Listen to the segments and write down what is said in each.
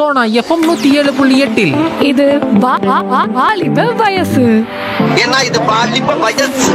Sona FM நூத்தி ஏழு புள்ளி எட்டில் இது வா- வா- வா- வாலிப வயசு ஏன்னா இது பாலிப்ப வயசு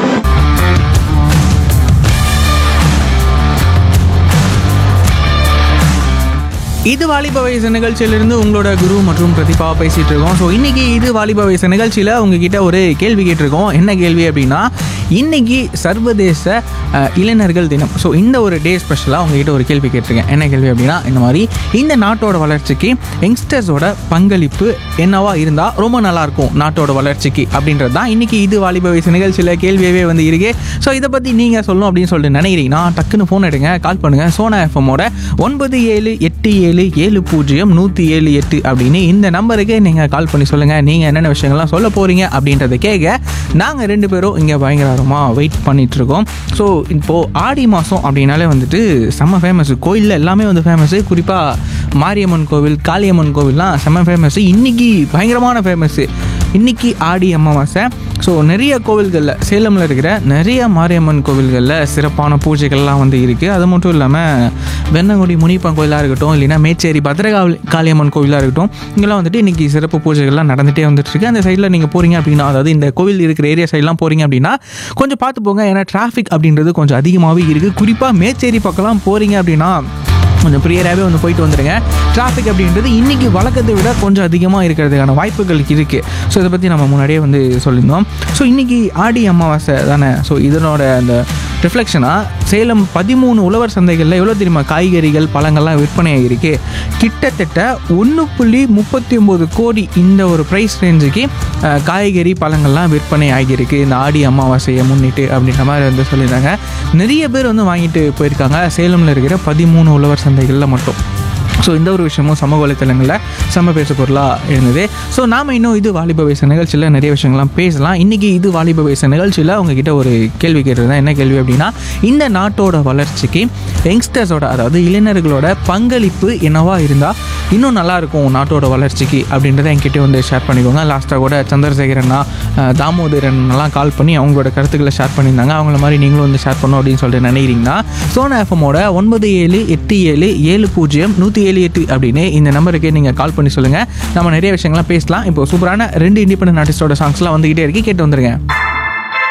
இது வாலிப வயசு நிகழ்ச்சியிலிருந்து உங்களோட குரு மற்றும் பிரதிபா பேசிட்டு இருக்கோம் ஸோ இன்னைக்கு இது வாலிப வயசு நிகழ்ச்சியில் உங்ககிட்ட ஒரு கேள்வி கேட்டிருக்கோம் என்ன கேள்வி அப்படின்னா இன்னைக்கு சர்வதேச அஹ், இளைஞர்கள் தினம் ஸோ இந்த ஒரு டே ஸ்பெஷலாக உங்ககிட்ட ஒரு கேள்வி கேட்டிருக்கேன் என்ன கேள்வி அப்படின்னா இந்த மாதிரி இந்த நாட்டோட வளர்ச்சிக்கு யங்ஸ்டர்ஸோட பங்களிப்பு என்னவா இருந்தால் ரொம்ப நல்லா இருக்கும் நாட்டோட வளர்ச்சிக்கு அப்படின்றது தான் இன்னைக்கு இது வாலிப வயசு நிகழ்ச்சியில் கேள்வியவே வந்து இருக்கு ஸோ இதை பற்றி நீங்கள் சொல்லணும் அப்படின்னு சொல்லிட்டு நினைக்கிறீங்கன்னா டக்குன்னு ஃபோன் எடுங்க கால் பண்ணுங்க சோனா எஃப்எம்மோட ஒன்பது ஏழு எட்டு ஏழு ஏழு பூஜ்ஜியம் நூற்றி ஏழு எட்டு அப்படின்னு இந்த நம்பருக்கு நீங்கள் கால் பண்ணி சொல்லுங்கள் நீங்கள் என்னென்ன விஷயங்கள்லாம் சொல்ல போகிறீங்க அப்படின்றத கேட்க நாங்கள் ரெண்டு பேரும் இங்கே பயங்கரமாக வெயிட் பண்ணிட்டு இருக்கோம் ஸோ இப்போது ஆடி மாதம் அப்படின்னாலே வந்துட்டு செம்ம ஃபேமஸ் கோயிலில் எல்லாமே வந்து ஃபேமஸ் குறிப்பாக மாரியம்மன் கோவில் காளியம்மன் கோவில்லாம் செம்ம ஃபேமஸ் இன்னைக்கு பயங்கரமான ஃபேமஸ்ஸு இன்னைக்கு ஆடி அமாவாசை ஸோ நிறைய கோவில்களில் சேலமில் இருக்கிற நிறைய மாரியம்மன் கோவில்களில் சிறப்பான பூஜைகள்லாம் வந்து இருக்குது அது மட்டும் இல்லாமல் வெண்ணங்குடி முனிப்பன் கோயிலாக இருக்கட்டும் இல்லைன்னா மேச்சேரி பத்ரகாளி காளியம்மன் கோவிலாக இருக்கட்டும் இங்கெல்லாம் வந்துட்டு இன்றைக்கி சிறப்பு பூஜைகள்லாம் நடந்துகிட்டே வந்துட்டு இருக்கு அந்த சைடில் நீங்கள் போகிறீங்க அப்படின்னா அதாவது இந்த கோவில் இருக்கிற ஏரியா சைட்லாம் போகிறீங்க அப்படின்னா கொஞ்சம் பார்த்து போங்க ஏன்னா டிராஃபிக் அப்படின்றது கொஞ்சம் அதிகமாகவே இருக்குது குறிப்பாக மேச்சேரி பக்கம்லாம் போகிறீங்க அப்படின்னா கொஞ்சம் ப்ரியராகவே வந்து போயிட்டு வந்துடுங்க டிராஃபிக் அப்படின்றது இன்றைக்கி வழக்கத்தை விட கொஞ்சம் அதிகமாக இருக்கிறதுக்கான வாய்ப்புகள் இருக்குது ஸோ இதை பற்றி நம்ம முன்னாடியே வந்து சொல்லியிருந்தோம் ஸோ இன்றைக்கி ஆடி அமாவாசை தானே ஸோ இதனோட அந்த ரிஃப்ளெக்ஷனாக சேலம் பதிமூணு உழவர் சந்தைகளில் எவ்வளோ தெரியுமா காய்கறிகள் பழங்கள்லாம் விற்பனையாக இருக்கு கிட்டத்தட்ட ஒன்று புள்ளி முப்பத்தி ஒம்பது கோடி இந்த ஒரு ப்ரைஸ் ரேஞ்சுக்கு அஹ், காய்கறி பழங்கள்லாம் விற்பனை ஆகியிருக்கு இந்த ஆடி அமாவாசையை முன்னிட்டு அப்படின்ற மாதிரி வந்து சொல்லியிருந்தாங்க நிறைய பேர் வந்து வாங்கிட்டு போயிருக்காங்க சேலமில் இருக்கிற பதிமூணு உழவர் சந்தைகளில் மட்டும் ஸோ இந்த ஒரு விஷயமும் சமூக வலைத்தளங்களில் செம்ம பேச பொருளாக இருந்தது ஸோ நாம் இன்னும் இது வாலிப வயசு நிகழ்ச்சியில் நிறைய விஷயங்கள்லாம் பேசலாம் இன்றைக்கி இது வாலிப வயசு நிகழ்ச்சியில் உங்ககிட்ட ஒரு கேள்வி கேட்டிருந்தேன் என்ன கேள்வி அப்படின்னா இந்த நாட்டோட வளர்ச்சிக்கு யங்ஸ்டர்ஸோட அதாவது இளைஞர்களோட பங்களிப்பு என்னவா இருந்தால் இன்னும் நல்லா இருக்கும் நாட்டோட வளர்ச்சிக்கு அப்படின்றத என்கிட்ட வந்து ஷேர் பண்ணிக்கோங்க லாஸ்ட்டாக கூட சந்திரசேகரண்ணா அஹ், தாமோதரன் எல்லாம் கால் பண்ணி அவங்களோட கருத்துக்களை ஷேர் பண்ணியிருந்தாங்க அவங்கள மாதிரி நீங்களும் வந்து ஷேர் பண்ணணும் அப்படின்னு சொல்லிட்டு நினைக்கிறீங்கன்னா சோனா எஃப்எம்மோட ஒன்பது ஏழு எட்டு ஏழு ஏழு பூஜ்ஜியம் நூற்றி ஏழு எட்டு அப்படின்னு இந்த நம்பருக்கு நீங்கள் கால் பண்ணி சொல்லுங்கள் நம்ம நிறைய விஷயங்கள்லாம் பேசலாம் இப்போ சூப்பரான ரெண்டு இண்டிபெண்டன்ட் ஆர்டிஸ்டோட சாங்ஸ்லாம் வந்துகிட்டே இருக்கு கேட்டு வந்துருங்க